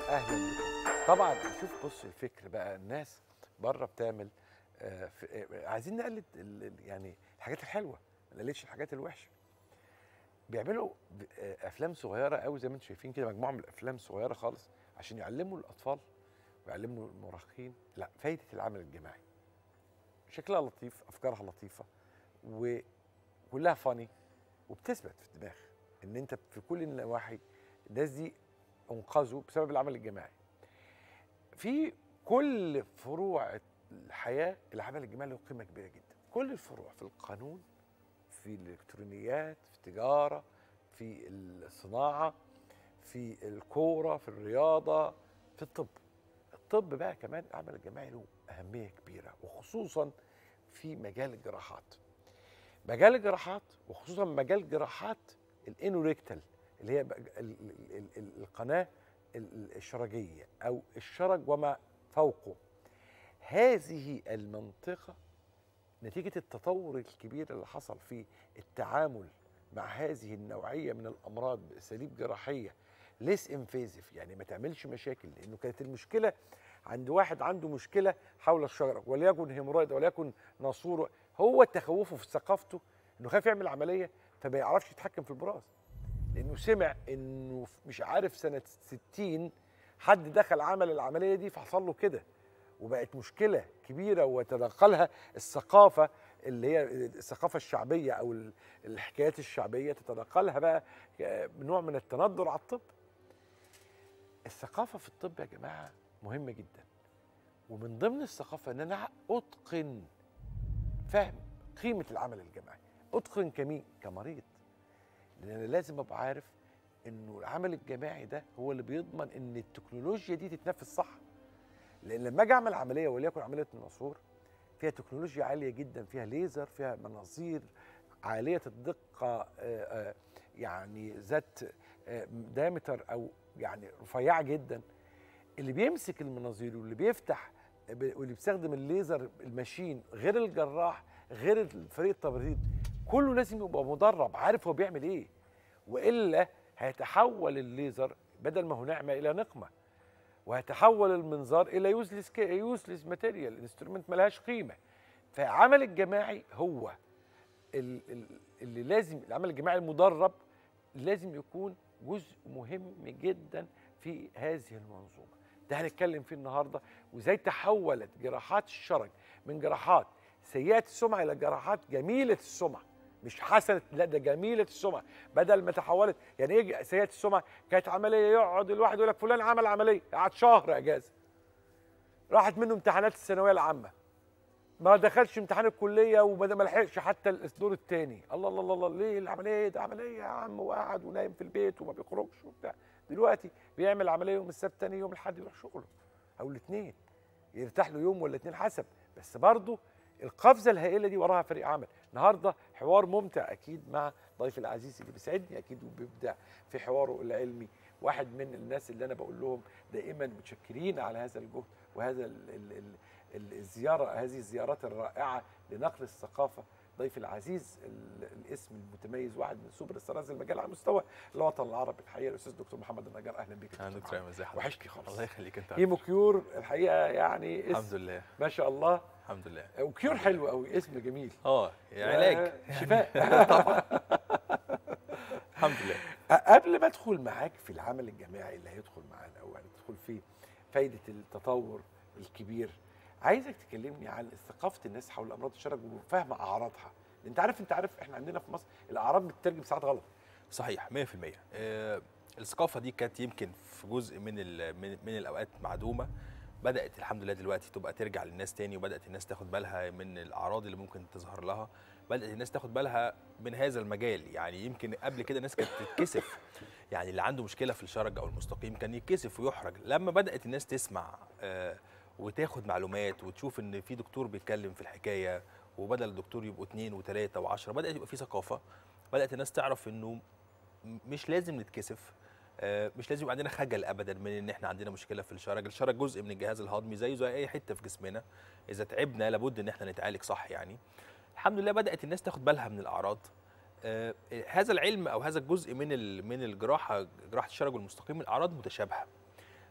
اهلا بكم طبعا شوف بص الفكر بقى الناس بره بتعمل آه، ف- آه، عايزين نقلد ال- ال- يعني الحاجات الحلوه ما نقلدش الحاجات الوحشه بيعملوا ب- آه، افلام صغيره قوي زي ما انتم شايفين كده مجموعه من الافلام صغيره خالص عشان يعلموا الاطفال ويعلموا المراهقين لا فايده العمل الجماعي شكلها لطيف افكارها لطيفه وكلها فاني وبتثبت في الدماغ ان انت في كل النواحي الناس دي انقذوا بسبب العمل الجماعي في كل فروع الحياه العمل الجماعي له قيمه كبيره جدا كل الفروع في القانون في الالكترونيات في التجاره في الصناعه في الكوره في الرياضه في الطب الطب بقى كمان العمل الجماعي له اهميه كبيره وخصوصا في مجال الجراحات مجال الجراحات وخصوصا مجال جراحات الانوريكتال اللي هي بقى ال- ال- ال- ال- القناه ال- الشرجيه او الشرج وما فوقه هذه المنطقه نتيجه التطور الكبير اللي حصل في التعامل مع هذه النوعيه من الامراض باساليب جراحيه ليس انفيزيف يعني ما تعملش مشاكل لانه كانت المشكله عند واحد عنده مشكله حول الشجره وليكن هيمورايد وليكن ناسور هو تخوفه في ثقافته انه خايف يعمل عمليه فما يعرفش يتحكم في البراز لانه سمع انه في- مش عارف سنه 60 حد دخل عمل العمليه دي فحصل له كده وبقت مشكله كبيره وتدخلها الثقافه اللي هي الثقافه الشعبيه او ال- الحكايات الشعبيه تتدخلها بقى نوع من التندر على الطب الثقافه في الطب يا جماعه مهمه جدا ومن ضمن الثقافه ان انا اتقن فهم قيمه العمل الجماعي اتقن كمين كمريض لان انا لازم ابقى عارف انه العمل الجماعي ده هو اللي بيضمن ان التكنولوجيا دي تتنفذ صح لان لما اجي اعمل عمليه وليكن عمليه الناسور فيها تكنولوجيا عاليه جدا فيها ليزر فيها مناظير عاليه الدقه آه، آه، يعني ذات دايمتر او يعني رفيعه جدا اللي بيمسك المناظير واللي بيفتح ب- واللي بيستخدم الليزر الماشين غير الجراح غير فريق التبريد كله لازم يبقى مدرب عارف هو بيعمل ايه والا هيتحول الليزر بدل ما هو نعمه الى نقمه وهيتحول المنظار الى يوزلس يوزلس ماتيريال انسترومنت ملهاش قيمه فالعمل الجماعي هو ال- ال- اللي لازم العمل الجماعي المدرب لازم يكون جزء مهم جدا في هذه المنظومه ده هنتكلم فيه النهارده وازاي تحولت جراحات الشرج من جراحات سيئه السمعه الى جراحات جميله السمعه مش حسنه لا ده جميله السمعه بدل ما تحولت يعني ايه سيئه السمعه كانت عمليه يقعد الواحد يقول لك فلان عمل عمليه قعد شهر اجازه راحت منه امتحانات الثانويه العامه ما دخلش امتحان الكليه وما ما لحقش حتى الدور الثاني الله الله الله الله ليه العمليه إيه؟ ده عمليه يا عم وقعد ونايم في البيت وما بيخرجش وبتاع دلوقتي بيعمل عمليه يوم السبت تاني يوم الاحد يروح شغله او الاثنين يرتاح له يوم ولا اتنين حسب بس برضه القفزه الهائله دي وراها فريق عمل النهارده حوار ممتع اكيد مع ضيف العزيز اللي بيسعدني اكيد وبيبدع في حواره العلمي واحد من الناس اللي انا بقول لهم دائما متشكرين على هذا الجهد وهذا ال ال ال ال- الزياره هذه الزيارات الرائعه لنقل الثقافه ضيف العزيز ال- الاسم المتميز واحد من سوبر ستارز المجال على مستوى الوطن العربي الحقيقه الاستاذ دكتور محمد النجار اهلا بك يا اهلا دكتور دكتور محمد. ايمن ازي حضرتك وحشتني خالص الله يخليك انت هيمو كيور الحقيقه يعني اسم الحمد لله ما شاء الله الحمد لله وكيور حلو قوي اسم جميل اه علاج آه، شفاء الحمد لله قبل ما ادخل معاك في العمل الجماعي اللي هيدخل معانا او هندخل فيه فايده التطور الكبير عايزك تكلمني عن ثقافه الناس حول امراض الشرج وفهم اعراضها انت عارف انت عارف احنا عندنا في مصر الاعراض بتترجم ساعات غلط صحيح 100% آه الثقافه دي كانت يمكن في جزء من ال- من, من الاوقات معدومه بدات الحمد لله دلوقتي تبقى ترجع للناس تاني وبدات الناس تاخد بالها من الاعراض اللي ممكن تظهر لها بدات الناس تاخد بالها من هذا المجال يعني يمكن قبل كده الناس كانت تتكسف يعني اللي عنده مشكله في الشرج او المستقيم كان يتكسف ويحرج لما بدات الناس تسمع آه وتاخد معلومات وتشوف ان في دكتور بيتكلم في الحكايه وبدل الدكتور يبقوا اثنين وثلاثه وعشرة بدات يبقى في ثقافه بدات الناس تعرف انه م- مش لازم نتكسف آه، مش لازم يبقى عندنا خجل ابدا من ان احنا عندنا مشكله في الشرج الشرج جزء من الجهاز الهضمي زيه زي اي حته في جسمنا اذا تعبنا لابد ان احنا نتعالج صح يعني الحمد لله بدات الناس تاخد بالها من الاعراض آه، هذا العلم او هذا الجزء من ال- من الجراحه جراحه الشرج المستقيم الاعراض متشابهه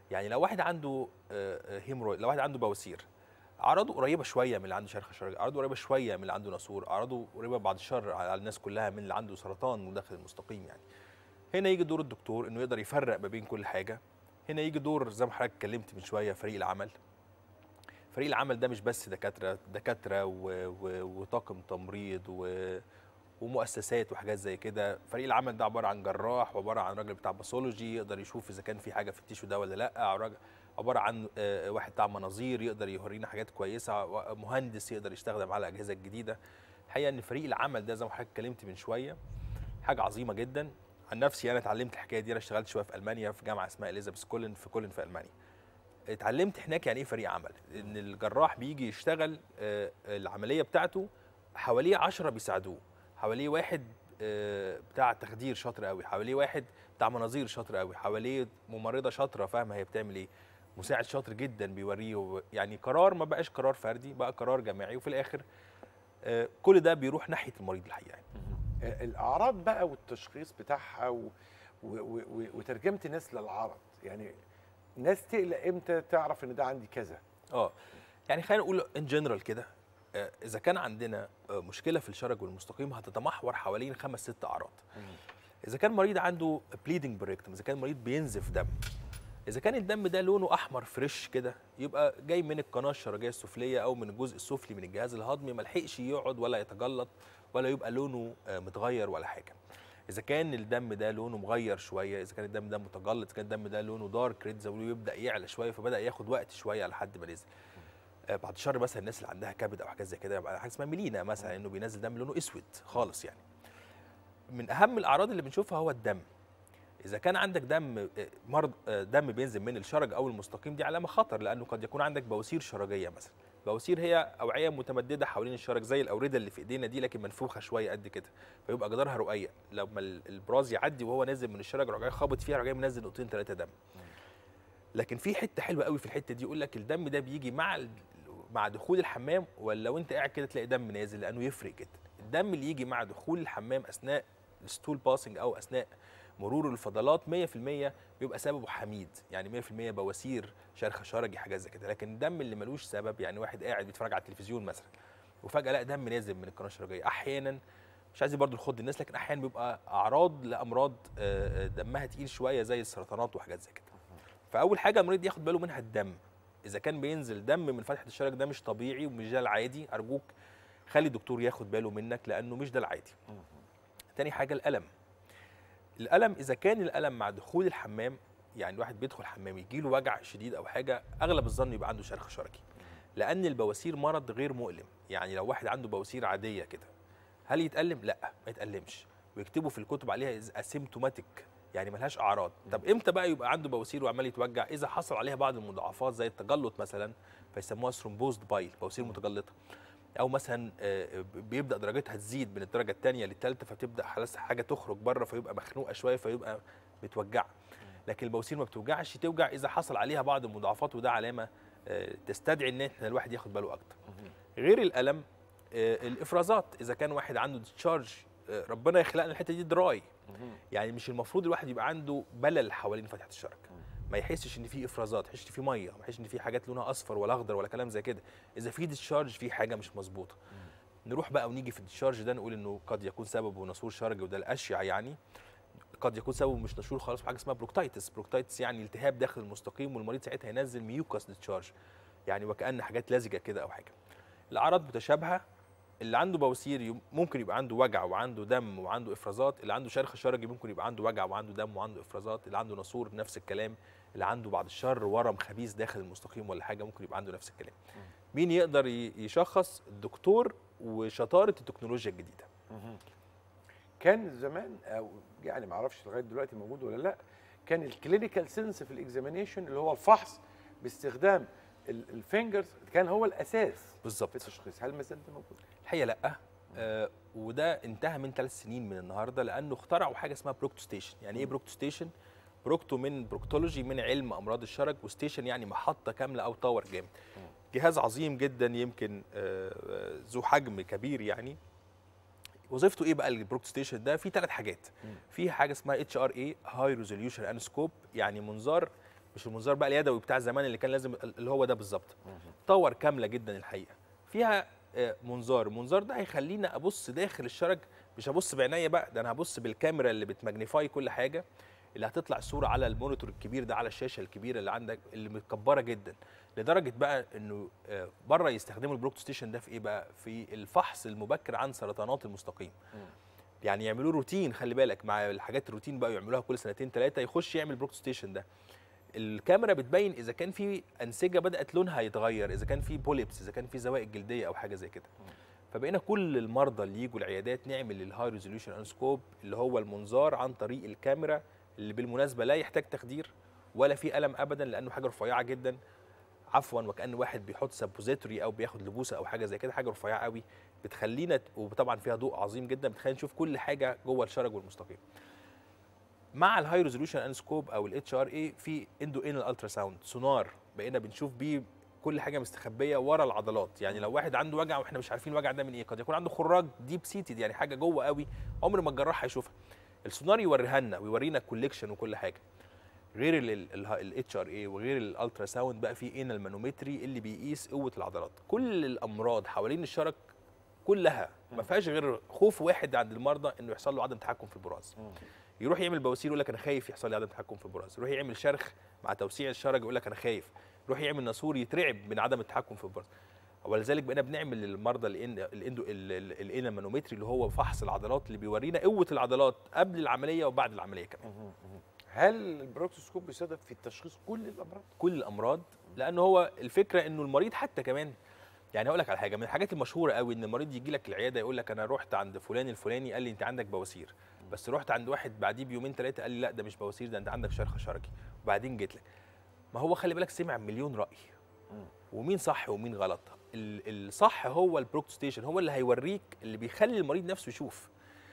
يعني لو واحد عنده آه، آه، هيمورويد لو واحد عنده بواسير اعراضه قريبه شويه من اللي عنده شرخ شرجي اعراضه قريبه شويه من اللي عنده ناسور اعراضه قريبه بعد الشر على الناس كلها من اللي عنده سرطان وداخل المستقيم يعني هنا يجي دور الدكتور انه يقدر يفرق ما بين كل حاجه هنا يجي دور زي ما حضرتك اتكلمت من شويه فريق العمل فريق العمل ده مش بس دكاتره دكاتره و... و... وطاقم تمريض و... ومؤسسات وحاجات زي كده فريق العمل ده عباره عن جراح وعباره عن راجل بتاع باثولوجي يقدر يشوف اذا كان في حاجه في التيشو ده ولا لا عراج- عباره عن آه، واحد بتاع مناظير يقدر يورينا حاجات كويسه و- مهندس يقدر يستخدم على الاجهزه الجديده الحقيقه ان فريق العمل ده زي ما حضرتك اتكلمت من شويه حاجه عظيمه جدا عن نفسي انا اتعلمت الحكايه دي انا اشتغلت شويه في المانيا في جامعه اسمها اليزابيث كولن في كولن في المانيا اتعلمت هناك يعني ايه فريق عمل ان الجراح بيجي يشتغل آه، العمليه بتاعته حواليه عشرة بيساعدوه حواليه واحد آه، بتاع تخدير شاطر قوي حواليه واحد بتاع مناظير شاطر قوي حواليه ممرضه شاطره فاهمه هي بتعمل ايه مساعد شاطر جدا بيوريه يعني قرار ما بقاش قرار فردي بقى قرار جماعي وفي الاخر آه، كل ده بيروح ناحيه المريض الحقيقه يعني. آه، الاعراض بقى والتشخيص بتاعها و... و... و... و... وترجمه الناس للعرض يعني ناس تقلق امتى تعرف ان ده عندي كذا اه يعني خلينا نقول ان جنرال كده آه، اذا كان عندنا آه، مشكله في الشرج والمستقيم هتتمحور حوالين خمس ست اعراض اذا كان مريض عنده بليدنج بريكتم اذا كان مريض بينزف دم اذا كان الدم ده لونه احمر فريش كده يبقى جاي من القناه الشرجيه السفليه او من الجزء السفلي من الجهاز الهضمي ما لحقش يقعد ولا يتجلط ولا يبقى لونه آه، متغير ولا حاجه اذا كان الدم ده لونه مغير شويه اذا كان الدم ده متجلط اذا كان الدم ده لونه دارك ريد زي ما بيقولوا يبدا يعلى شويه فبدا ياخد وقت شويه لحد ما نزل آه، بعد الشر مثلا الناس اللي عندها كبد او حاجات زي كده يبقى حاجه اسمها ميلينا مثلا انه بينزل دم لونه اسود خالص يعني من اهم الاعراض اللي بنشوفها هو الدم اذا كان عندك دم آه، مرض آه، دم بينزل من الشرج او المستقيم دي علامه خطر لانه قد يكون عندك بواسير شرجيه مثلا بواسير هي اوعيه متمدده حوالين الشرج زي الاورده اللي في ايدينا دي لكن منفوخه شويه قد كده فيبقى جدارها رقيق لما ال- البراز يعدي وهو نازل من الشرج رجعي خابط فيها رجعي منزل نقطتين ثلاثه دم لكن في حته حلوه قوي في الحته دي يقول لك الدم ده بيجي مع ال- مع دخول الحمام ولا لو انت قاعد كده تلاقي دم نازل لانه يفرق جدا الدم اللي يجي مع دخول الحمام اثناء الستول باسنج او اثناء مرور الفضلات 100% بيبقى سببه حميد يعني 100% بواسير شرخ شرجي حاجات زي كده لكن الدم اللي ملوش سبب يعني واحد قاعد بيتفرج على التلفزيون مثلا وفجاه لا دم نازل من القناه الشرجيه احيانا مش عايز برضه نخض الناس لكن احيانا بيبقى اعراض لامراض آه، آه، دمها تقيل شويه زي السرطانات وحاجات زي كده فاول حاجه المريض ياخد باله منها الدم اذا كان بينزل دم من فتحه الشرج ده مش طبيعي ومش ده العادي ارجوك خلي الدكتور ياخد باله منك لانه مش ده العادي تاني حاجه الالم الالم اذا كان الالم مع دخول الحمام يعني الواحد بيدخل الحمام يجي له وجع شديد او حاجه اغلب الظن يبقى عنده شرخ شرجي لان البواسير مرض غير مؤلم يعني لو واحد عنده بواسير عاديه كده هل يتالم لا ما يتالمش ويكتبوا في الكتب عليها اسيمتوماتيك يعني ملهاش اعراض طب امتى بقى يبقى عنده بواسير وعمال يتوجع اذا حصل عليها بعض المضاعفات زي التجلط مثلا فيسموها ثرومبوزد بايل بواسير متجلطه او مثلا آه، بيبدا درجتها تزيد من الدرجه الثانيه للثالثه فتبدا خلاص حاجه تخرج بره فيبقى مخنوقه شويه فيبقى متوجعه لكن البواسير ما بتوجعش توجع اذا حصل عليها بعض المضاعفات وده علامه آه، تستدعي ان احنا الواحد ياخد باله اكتر غير الالم آه، الافرازات اذا كان واحد عنده ديتشارج ربنا يخلقنا الحته دي دراي يعني مش المفروض الواحد يبقى عنده بلل حوالين فتحه الشرج ما يحسش ان في افرازات ما يحسش ان في ميه ما يحسش ان في حاجات لونها اصفر ولا اخضر ولا كلام زي كده اذا في ديتشارج في حاجه مش مظبوطه نروح بقى ونيجي في الديتشارج ده نقول انه قد يكون سببه نسور شرجي وده الاشيع يعني قد يكون سببه مش نشور خالص حاجه اسمها بروكتايتس بروكتايتس يعني التهاب داخل المستقيم والمريض ساعتها ينزل ميوكاس ديتشارج يعني وكأن حاجات لزجه كده او حاجه الاعراض متشابهه اللي عنده بواسير يم- ممكن يبقى عنده وجع وعنده دم وعنده افرازات اللي عنده شرخ شرجي ممكن يبقى عنده وجع وعنده دم وعنده افرازات اللي عنده ناسور نفس الكلام اللي عنده بعد الشر ورم خبيث داخل المستقيم ولا حاجه ممكن يبقى عنده نفس الكلام مين يقدر ي- يشخص الدكتور وشطاره التكنولوجيا الجديده كان زمان او يعني ما اعرفش لغايه دلوقتي موجود ولا لا كان الكلينيكال سنس في الاكزامينيشن اللي هو الفحص باستخدام ال- الفينجرز كان هو الاساس بالظبط في التشخيص هل ما زال ده موجود؟ الحقيقه لا آه وده انتهى من ثلاث سنين من النهارده لانه اخترعوا حاجه اسمها بروكتو ستيشن يعني ايه بروكتو ستيشن بروكتو من بروكتولوجي من علم امراض الشرج وستيشن يعني محطه كامله او تاور جامد جهاز عظيم جدا يمكن آه، آه، ذو حجم كبير يعني وظيفته ايه بقى البروكتو ستيشن ده في ثلاث حاجات في حاجه اسمها اتش ار اي هاي ريزوليوشن انسكوب يعني منظار مش المنظار بقى اليدوي بتاع زمان اللي كان لازم اللي هو ده بالظبط طور كامله جدا الحقيقه فيها آه، منظار المنظار ده هيخليني ابص داخل الشرج مش هبص بعينيا بقى ده انا هبص بالكاميرا اللي بتماجنيفاي كل حاجه اللي هتطلع الصوره على المونيتور الكبير ده على الشاشه الكبيره اللي عندك اللي متكبره جدا لدرجه بقى انه آه، بره يستخدموا البروكت ستيشن ده في ايه بقى في الفحص المبكر عن سرطانات المستقيم يعني يعملوا روتين خلي بالك مع الحاجات الروتين بقى يعملوها كل سنتين ثلاثه يخش يعمل بروكت ستيشن ده الكاميرا بتبين اذا كان في انسجه بدات لونها يتغير اذا كان في بوليبس اذا كان في زوائد جلديه او حاجه زي كده فبقينا كل المرضى اللي يجوا العيادات نعمل الهاي ريزوليوشن انسكوب اللي هو المنظار عن طريق الكاميرا اللي بالمناسبه لا يحتاج تخدير ولا في الم ابدا لانه حاجه رفيعه جدا عفوا وكان واحد بيحط سبوزيتوري او بياخد لبوسه او حاجه زي كده حاجه رفيعه قوي بتخلينا ت- وطبعا فيها ضوء عظيم جدا بتخلينا نشوف كل حاجه جوه الشرج والمستقيم مع الهاي ريزوليوشن انسكوب او الاتش ار اي في اندو انال الترا ساوند سونار بقينا بنشوف بيه كل حاجه مستخبيه ورا العضلات يعني لو واحد عنده وجع واحنا مش عارفين الوجع ده من ايه قد يكون عنده خراج ديب سيتد يعني حاجه جوه قوي عمر ما الجراح هيشوفها السونار يوريها لنا ويورينا الكوليكشن وكل حاجه غير الاتش ار اي وغير الالترا ساوند بقى في انال مانومتري اللي بيقيس قوه العضلات كل الامراض حوالين الشرج كلها ما فيهاش غير خوف واحد عند المرضى انه يحصل له عدم تحكم في البراز يروح يعمل بواسير يقول لك انا خايف يحصل لي عدم تحكم في البراز يروح يعمل شرخ مع توسيع الشرج يقول لك انا خايف يروح يعمل ناسور يترعب من عدم التحكم في البراز ولذلك بقينا بنعمل للمرضى الإن- الاندو الانال مانومتري اللي هو فحص العضلات اللي بيورينا قوه العضلات قبل العمليه وبعد العمليه كمان هل البروكتوسكوب بيستخدم في تشخيص كل الامراض؟ كل الامراض لان هو الفكره انه المريض حتى كمان يعني هقول لك على حاجه من الحاجات المشهوره قوي ان المريض يجي لك العياده يقول لك انا رحت عند فلان الفلاني قال لي انت عندك بواسير بس رحت عند واحد بعديه بيومين ثلاثه قال لي لا ده مش بواسير ده انت عندك شرخ شرجي وبعدين جيت لك ما هو خلي بالك سمع مليون راي ومين صح ومين غلط ال- الصح هو البروكت ستيشن هو اللي هيوريك اللي بيخلي المريض نفسه يشوف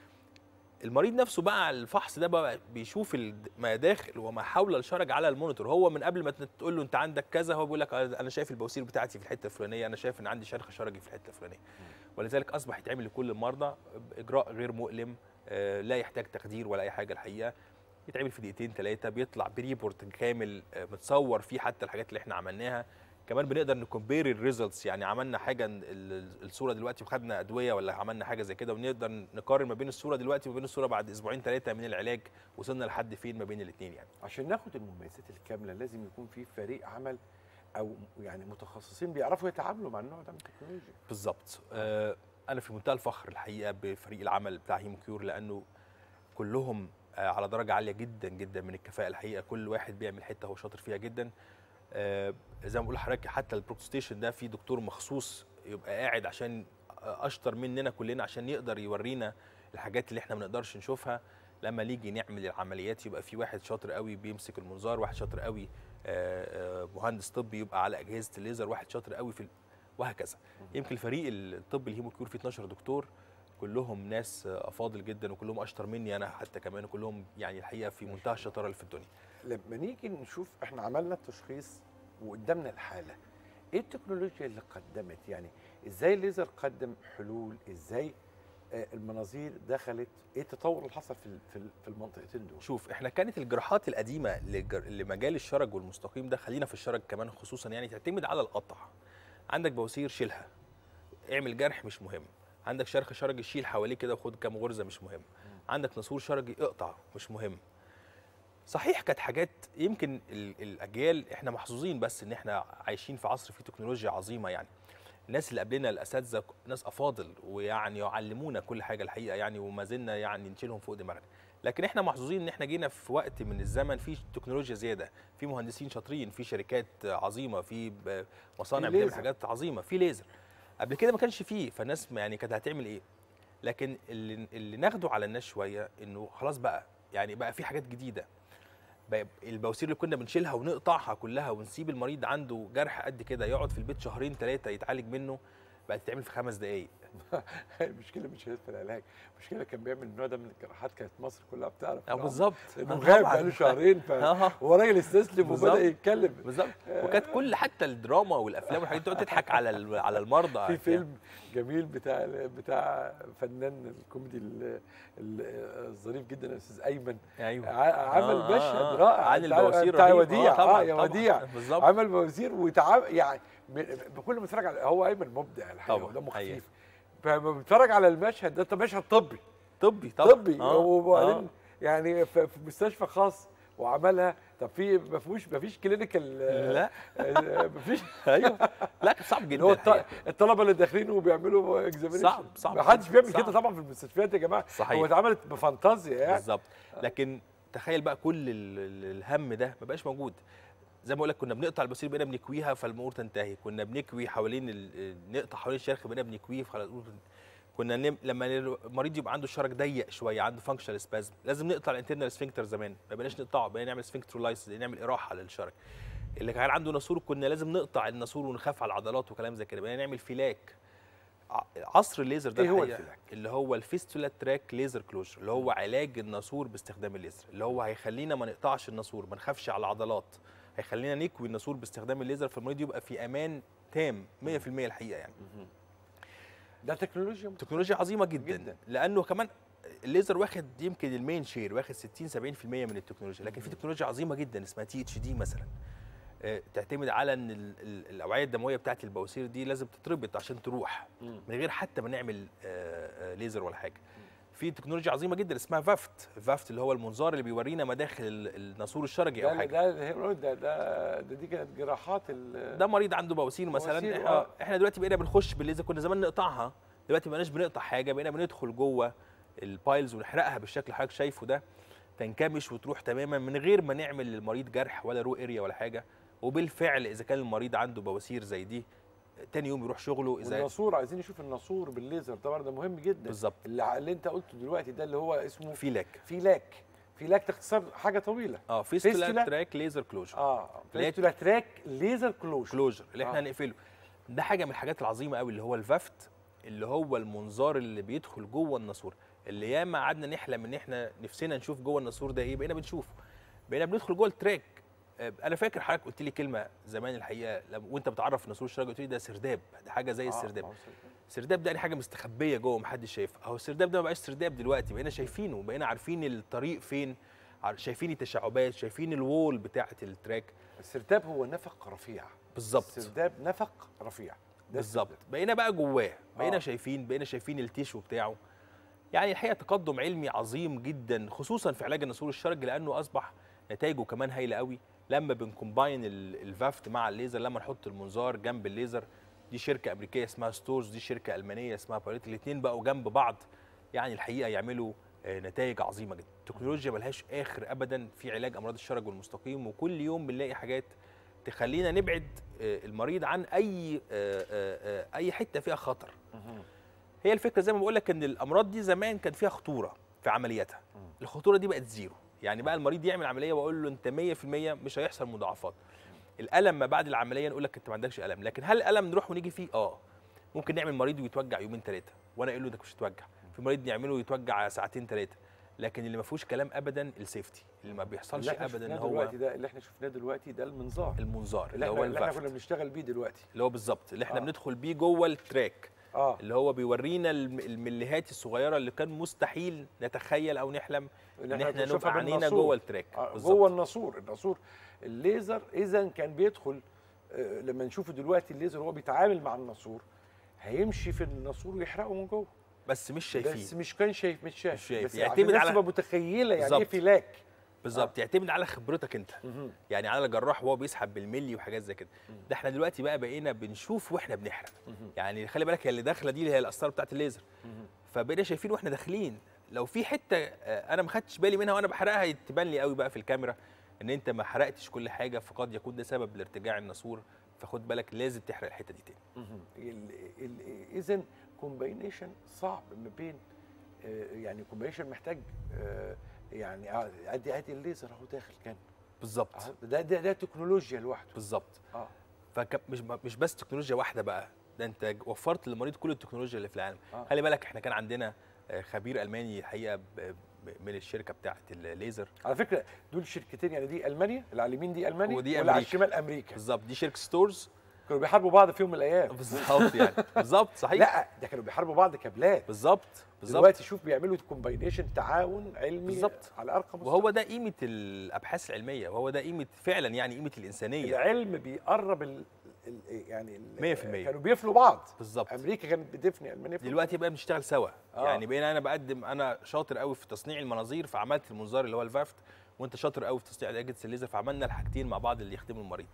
المريض نفسه بقى على الفحص ده بقى بيشوف ال- ما داخل وما حول الشرج على المونيتور هو من قبل ما تقول له انت عندك كذا هو بيقول لك انا شايف البواسير بتاعتي في الحته الفلانيه انا شايف ان عندي شرخ شرجي في الحته الفلانيه ولذلك اصبح يتعمل لكل المرضى باجراء غير مؤلم آه، لا يحتاج تخدير ولا اي حاجه الحقيقه يتعمل في دقيقتين ثلاثه بيطلع بريبورت كامل آه، متصور فيه حتى الحاجات اللي احنا عملناها كمان بنقدر نكمبير الريزلتس يعني عملنا حاجه ال- ال- الصوره دلوقتي وخدنا ادويه ولا عملنا حاجه زي كده ونقدر نقارن ما بين الصوره دلوقتي وما بين الصوره بعد اسبوعين ثلاثه من العلاج وصلنا لحد فين ما بين الاثنين يعني عشان ناخد المميزات الكامله لازم يكون في فريق عمل او يعني متخصصين بيعرفوا يتعاملوا مع النوع ده من التكنولوجيا بالظبط آه، انا في منتهى الفخر الحقيقه بفريق العمل بتاع هيمو كيور لانه كلهم آه، على درجه عاليه جدا جدا من الكفاءه الحقيقه كل واحد بيعمل حته هو شاطر فيها جدا آه، زي ما بقول لحضرتك حتى البروك ستيشن ده في دكتور مخصوص يبقى قاعد عشان آه، اشطر مننا كلنا عشان يقدر يورينا الحاجات اللي احنا ما نقدرش نشوفها لما نيجي نعمل العمليات يبقى في واحد شاطر قوي بيمسك المنظار واحد شاطر قوي آه، آه، مهندس طبي يبقى على اجهزه الليزر واحد شاطر قوي في ال- وهكذا يمكن الفريق الطبي الهيمو كيور فيه 12 دكتور كلهم ناس آه، افاضل جدا وكلهم اشطر مني انا حتى كمان وكلهم يعني الحقيقه في منتهى الشطاره اللي في الدنيا لما نيجي نشوف احنا عملنا التشخيص وقدامنا الحاله ايه التكنولوجيا اللي قدمت يعني ازاي الليزر قدم حلول ازاي آه، المناظير دخلت ايه التطور اللي حصل في ال- في ال- في المنطقتين دول شوف احنا كانت الجراحات القديمه للجر- لمجال الشرج والمستقيم ده خلينا في الشرج كمان خصوصا يعني تعتمد على القطع عندك بواسير شيلها اعمل جرح مش مهم عندك شرخ شرجي شيل حواليه كده وخد كام غرزه مش مهم عندك نسور شرجي اقطع مش مهم صحيح كانت حاجات يمكن ال- الاجيال احنا محظوظين بس ان احنا عايشين في عصر فيه تكنولوجيا عظيمه يعني الناس اللي قبلنا الاساتذه ناس افاضل ويعني يعلمونا كل حاجه الحقيقه يعني وما زلنا يعني نشيلهم فوق دماغنا لكن احنا محظوظين ان احنا جينا في وقت من الزمن في تكنولوجيا زياده في مهندسين شاطرين في شركات عظيمه في ب- مصانع في بتعمل ليزر. حاجات عظيمه في ليزر قبل كده ما كانش فيه فالناس يعني كانت هتعمل ايه لكن اللي, اللي ناخده على الناس شويه انه خلاص بقى يعني بقى في حاجات جديده بقى البواسير اللي كنا بنشيلها ونقطعها كلها ونسيب المريض عنده جرح قد كده يقعد في البيت شهرين ثلاثه يتعالج منه بقت تتعمل في خمس دقائق المشكله مش هي في العلاج المشكله كان بيعمل النوع ده من الجراحات كانت مصر كلها بتعرف اه بالظبط انه آه غاب طبعاً. بقاله شهرين ف اه هو راجل استسلم بالظبط. وبدا يتكلم بالظبط وكانت كل حتى الدراما والافلام والحاجات دي تقعد تضحك على ال- على المرضى في فيلم جميل بتاع بتاع فنان الكوميدي ال- ال- الظريف جدا الاستاذ ايمن ايوه ع- عمل آه، آه، مشهد آه. رائع عن بتاع- البواسير بتاع رهيب. وديع طبعاً، اه يا طبعاً. وديع بالظبط عمل بواسير وتعب يعني ب- بكل ما بتتفرج على هو ايمن مبدع الحقيقه طبعاً، ودمه حقيقة. خفيف فلما بتتفرج على المشهد ده ده مشهد طبي طبي طبعا طبي آه، وبعدين آه. يعني في في مستشفى خاص وعملها طب في ما فيهوش ما فيش كلينيكال لا ما فيش ايوه لا كان صعب اللي جدا هو الط- الحقيقة. الطلبه اللي داخلين وبيعملوا اكزامينشن صعب- صعب ما حدش بيعمل صعب. كده طبعا في المستشفيات يا جماعه صحيح. هو اتعملت بفانتازيا يعني بالظبط لكن تخيل بقى كل ال- ال- الهم ده ما بقاش موجود زي ما بقول لك كنا بنقطع البصير بقينا بنكويها فالامور تنتهي كنا بنكوي حوالين ال- نقطع حوالين الشرخ بقينا بنكويه فخلاص الأمور تنتهي. كنا نم... لما المريض يبقى عنده الشرج ضيق شويه عنده فانكشنال سبازم لازم نقطع الانترنال سفنكتر زمان ما بقيناش نقطعه بقينا نعمل سفنكترولايسيس نعمل اراحه للشرج اللي كان عنده ناسور كنا لازم نقطع الناسور ونخاف على العضلات وكلام زي كده بقينا نعمل فيلاك ع- عصر الليزر ده إيه هو الحقيقة الفيلاك؟ اللي هو الفيستولا تراك ليزر كلوجر اللي هو علاج الناسور باستخدام الليزر اللي هو هيخلينا ما نقطعش الناسور ما نخافش على العضلات هيخلينا نكوي الناسور باستخدام الليزر فالمريض يبقى في امان تام 100% الحقيقه يعني ده تكنولوجيا تكنولوجيا عظيمه جدا, جداً. جدا. لانه كمان الليزر واخد يمكن المين شير واخد 60 70% من التكنولوجيا لكن في تكنولوجيا عظيمه جدا اسمها تي اتش دي مثلا آه، تعتمد على ان ال- ال- الاوعيه الدمويه بتاعت البواسير دي لازم تتربط عشان تروح مم. من غير حتى ما نعمل آه، آه، ليزر ولا حاجه في تكنولوجيا عظيمه جدا اسمها فافت فافت اللي هو المنظار اللي بيورينا مداخل ال- الناسور الشرجي او ده حاجه ده الهيموريد ده ده ده دي كانت جراحات ال ده مريض عنده بواسير مثلا بواسير، احنا, آه. احنا دلوقتي بقينا بنخش بالليزر كنا زمان نقطعها دلوقتي ما بقيناش بنقطع حاجه بقينا بندخل جوه البايلز ونحرقها بالشكل اللي حضرتك شايفه ده تنكمش وتروح تماما من غير ما نعمل للمريض جرح ولا رو اريا ولا حاجه وبالفعل اذا كان المريض عنده بواسير زي دي تاني يوم يروح شغله اذا والناسور عايزين نشوف الناسور بالليزر طبعا ده مهم جدا بالظبط اللي, اللي انت قلته دلوقتي ده اللي هو اسمه في لك فيلاك فيلاك تختصر حاجه طويله اه فيستولا فيستولا؟ تراك ليزر كلوجر اه اللي هي- فيستولا تراك ليزر كلوجر كلوجر اللي احنا آه. هنقفله ده حاجه من الحاجات العظيمه قوي اللي هو الفافت اللي هو المنظار اللي بيدخل جوه الناسور اللي ياما قعدنا نحلم ان احنا نفسنا نشوف جوه الناسور ده ايه بقينا بنشوفه بقينا بندخل جوه التراك آه، انا فاكر حضرتك قلت لي كلمه زمان الحقيقه لما وانت بتعرف الناسور الشرجي قلت لي ده سرداب ده حاجه زي السرداب السرداب ده يعني حاجه مستخبيه جوه محدش شايفها اهو السرداب ده ما بقاش سرداب دلوقتي بقينا شايفينه بقينا عارفين الطريق فين عار- شايفين التشعبات شايفين الوول بتاعه التراك السرداب هو نفق رفيع بالظبط السرداب نفق رفيع ده بالظبط السرداب. بقينا بقى جواه بقينا آه. آه. شايفين بقينا شايفين التيشو بتاعه يعني الحقيقه تقدم علمي عظيم جدا خصوصا في علاج النسور الشرجي لانه اصبح نتائجه كمان هايله قوي لما بنكومباين ال- الفافت مع الليزر لما نحط المنظار جنب الليزر دي شركه امريكيه اسمها ستورز دي شركه المانيه اسمها بايلوت الاثنين بقوا جنب بعض يعني الحقيقه يعملوا آه، نتائج عظيمه جدا التكنولوجيا ملهاش اخر ابدا في علاج امراض الشرج والمستقيم وكل يوم بنلاقي حاجات تخلينا نبعد آه، المريض عن اي آه، آه، آه، اي حته فيها خطر مهم. هي الفكره زي ما بقول لك ان الامراض دي زمان كان فيها خطوره في عملياتها مم. الخطوره دي بقت زيرو يعني بقى المريض يعمل عمليه واقول له انت 100% مش هيحصل مضاعفات الالم ما بعد العمليه نقول لك انت ما عندكش الم لكن هل الالم نروح ونيجي فيه اه ممكن نعمل مريض ويتوجع يومين ثلاثه وانا اقول له ده مش هتوجع في مريض نعمله ويتوجع ساعتين ثلاثه لكن اللي ما فيهوش كلام ابدا السيفتي اللي ما بيحصلش اللي احنا ابدا ان شفناه هو دلوقتي ده اللي احنا شفناه دلوقتي ده المنظار المنظار اللي اللي احنا, هو اللي احنا الفافت كنا بنشتغل بيه دلوقتي اللي هو بالظبط اللي احنا آه. بندخل بيه جوه التراك اه اللي هو بيورينا الم- المليهات الصغيره اللي كان مستحيل نتخيل او نحلم ان احنا بنشوفها نبقى عينينا بالناسور. جوه التراك آه، بالظبط. جوه الناسور الناسور الليزر اذا كان بيدخل آه، لما نشوفه دلوقتي الليزر وهو بيتعامل مع الناسور هيمشي في الناسور ويحرقه من جوه بس مش بس شايفين مش كان شايف مش شايف مش شايف. بس يعتمد يعتمد على على- تبقى متخيله يعني ايه بالظبط. فيلاك بالظبط يعتمد على خبرتك انت مهم. يعني على الجراح وهو بيسحب بالملي وحاجات زي كده ده احنا دلوقتي بقى بقينا بنشوف واحنا بنحرق مهم. يعني خلي بالك هي اللي داخله دي اللي هي القسطره بتاعت الليزر مهم. فبقينا شايفين واحنا داخلين لو في حته آه، انا ما خدتش بالي منها وانا بحرقها تبان لي قوي بقى في الكاميرا ان انت ما حرقتش كل حاجه فقد يكون ده سبب لارتجاع الناسور فخد بالك لازم تحرق الحته دي تاني اذا كومباينيشن صعب ما بين آه، يعني كومباينيشن محتاج آه، يعني آه، ادي ادي الليزر اهو داخل كان بالظبط أهو ده ده ده تكنولوجيا لوحده بالظبط اه فمش مش بس تكنولوجيا واحده بقى ده انت وفرت للمريض كل التكنولوجيا اللي في العالم آه. خلي بالك احنا كان عندنا آه، خبير الماني الحقيقه ب- ب- من الشركه بتاعه الليزر على فكره دول شركتين يعني دي المانيا اللي على اليمين دي المانيا ودي واللي على أمريكا. الشمال امريكا بالظبط دي شركه ستورز كانوا بيحاربوا بعض في يوم من الايام بالظبط يعني بالظبط صحيح لا ده كانوا بيحاربوا بعض كابلات بالظبط بالظبط دلوقتي شوف بيعملوا كومباينيشن تعاون علمي بالظبط. على ارقى مستوى وهو ده قيمه الابحاث العلميه وهو ده قيمه فعلا يعني قيمه الانسانيه العلم بيقرب ال... ال... يعني ال... 100%. كانوا بيفنوا بعض بالظبط امريكا كانت بتفني المانيا بتفني. دلوقتي بقى بنشتغل سوا آه. يعني بقينا انا بقدم انا شاطر قوي في تصنيع المناظير فعملت المنظار اللي هو الفافت وانت شاطر قوي في تصنيع اجهزه الليزر فعملنا الحاجتين مع بعض اللي يخدموا المريض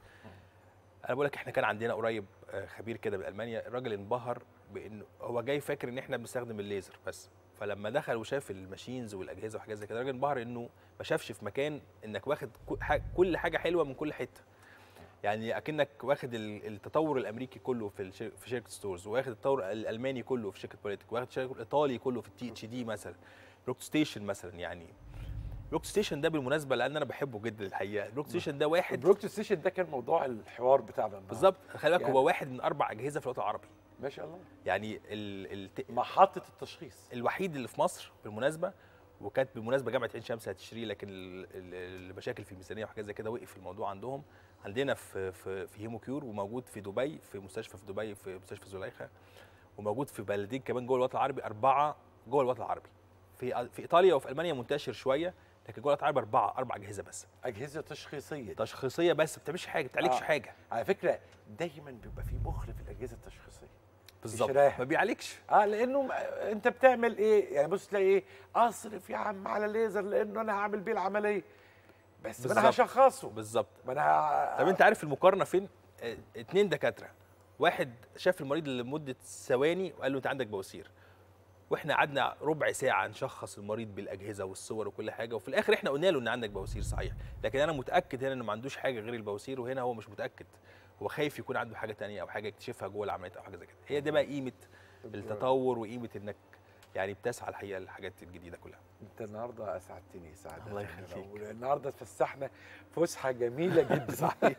انا بقول لك احنا كان عندنا قريب آه، خبير كده من المانيا الراجل انبهر بانه هو جاي فاكر ان احنا بنستخدم الليزر بس فلما دخل وشاف الماشينز والاجهزه وحاجات زي كده الراجل انبهر انه ما شافش في مكان انك واخد كو- ح- كل حاجه حلوه من كل حته يعني اكنك واخد ال- التطور الامريكي كله في الشر... في شركه ستورز واخد التطور الالماني كله في شركه بوليتيك واخد الشركه الايطالي كله في التي اتش دي مثلا روك ستيشن مثلا يعني روك ستيشن ده بالمناسبه لان انا بحبه جدا الحقيقه روك ستيشن ده واحد البروكت ستيشن ده كان موضوع الحوار بتاعنا النهاردة. بالظبط خلي بالك يعني- هو واحد من اربع اجهزه في الوطن العربي ما شاء الله يعني ال... ال... محطه التشخيص الوحيد اللي في مصر بالمناسبه وكانت بالمناسبه جامعه عين شمس هتشتريه لكن ال- ال- المشاكل في الميزانيه وحاجات زي كده وقف الموضوع عندهم عندنا في في في هيمو كيور وموجود في دبي في مستشفى في دبي في مستشفى زليخه وموجود في بلدين كمان جوه الوطن العربي اربعه جوه الوطن العربي في في ايطاليا وفي المانيا منتشر شويه لكن جوه الوطن العربي اربعه اربع اجهزه بس اجهزه تشخيصيه تشخيصيه بس ما بتعملش حاجه ما بتعالجش آه. حاجه على فكره دايما بيبقى في مخل في الاجهزه التشخيصيه بالظبط شرايح. ما بيعالجش اه لانه م- انت بتعمل ايه يعني بص تلاقي ايه اصرف يا عم على الليزر لانه انا هعمل بيه العمليه بس ما انا بالظبط. هشخصه بالظبط ما انا ه- طب انت عارف المقارنه فين؟ اه، اتنين دكاتره واحد شاف المريض لمده ثواني وقال له انت عندك بواسير واحنا قعدنا ربع ساعه نشخص المريض بالاجهزه والصور وكل حاجه وفي الاخر احنا قلنا له ان عندك بواسير صحيح لكن انا متاكد هنا انه ما عندوش حاجه غير البواسير وهنا هو مش متاكد هو خايف يكون عنده حاجه تانية او حاجه يكتشفها جوه العمليه او حاجه زي كده هي دي بقى قيمه التطور وقيمه انك يعني بتسعى الحقيقه للحاجات الجديده كلها انت النهارده اسعدتني سعاده الله يعني يخليك. لو- النهارده اتفسحنا فسحه جميله جدا صحيح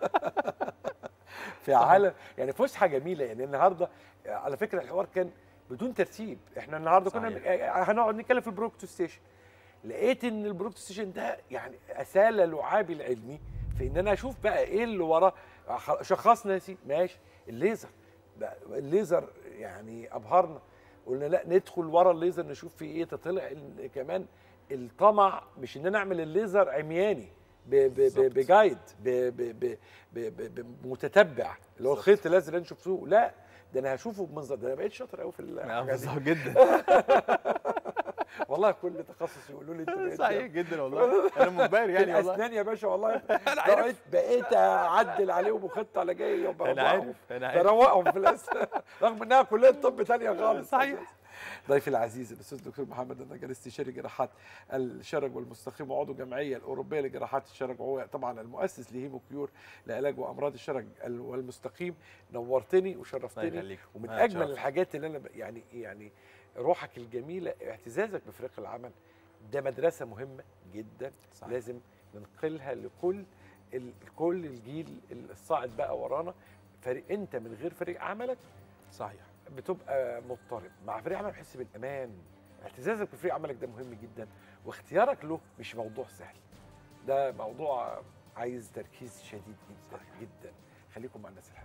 في عالم يعني فسحه جميله يعني النهارده على فكره الحوار كان بدون ترتيب احنا النهارده كنا صحيح. هنقعد نتكلم في البروكتو ستيشن لقيت ان البروكتو ستيشن ده يعني اسال لعابي العلمي في ان انا اشوف بقى ايه اللي وراه خ- شخصنا يا سيدي ماشي الليزر بقى الليزر يعني ابهرنا قلنا لا ندخل ورا الليزر نشوف في ايه تطلع إن كمان الطمع مش ان انا اعمل الليزر عمياني ب- ب- ب- بالظبط. بجايد ب- ب- ب- ب- ب- بمتتبع اللي هو بالظبط. الخيط الازرق اللي نشوفه لا ده انا هشوفه بمنظر ده انا بقيت شاطر قوي في اه، الحاجات دي بالظبط جدا والله كل تخصص يقولوا لي انت بقيت صحيح جدا والله انا منبهر في يعني والله الاسنان يا باشا والله انا عارف بقيت بقيت اعدل عليهم وخطه على جاي انا عارف انا عارف بروقهم في الاسنان رغم انها كليه طب تانية خالص صحيح. ضيفي العزيز الاستاذ الدكتور محمد النجار استشاري جراحات الشرج والمستقيم وعضو الجمعيه الاوروبيه لجراحات الشرج وهو طبعا المؤسس لهيمو كيور لعلاج وامراض الشرج ال- والمستقيم نورتني الله وشرفتني يخليك ومن أنا اجمل اتشرفت. الحاجات اللي انا ب- يعني يعني روحك الجميله اعتزازك بفريق العمل ده مدرسه مهمه جدا صحيح. لازم ننقلها لكل ال- كل الجيل الصاعد بقى ورانا فريق انت من غير فريق عملك صحيح بتبقى مضطرب مع فريق عمل بتحس بالامان اعتزازك بفريق عملك ده مهم جدا واختيارك له مش موضوع سهل ده موضوع عايز تركيز شديد جدا جدا خليكم مع الناس الحلوه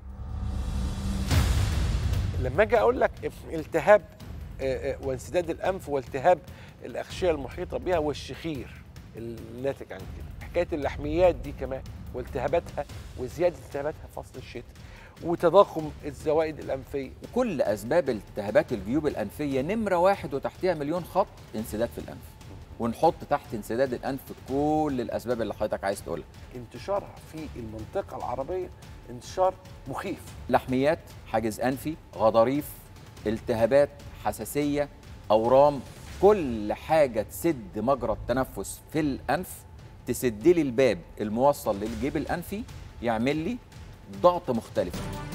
لما اجي اقول لك التهاب آه، آه، وانسداد الانف والتهاب الاغشيه المحيطه بها والشخير الناتج عن كده حكايه اللحميات دي كمان والتهاباتها وزياده التهاباتها في فصل الشتاء وتضخم الزوائد الانفيه وكل اسباب التهابات الجيوب الانفيه نمره واحد وتحتها مليون خط انسداد في الانف ونحط تحت انسداد الانف كل الاسباب اللي حضرتك عايز تقولها انتشارها في المنطقه العربيه انتشار مخيف لحميات حاجز انفي غضاريف التهابات حساسيه اورام كل حاجه تسد مجرى التنفس في الانف تسد لي الباب الموصل للجيب الانفي يعمل لي ضغط مختلف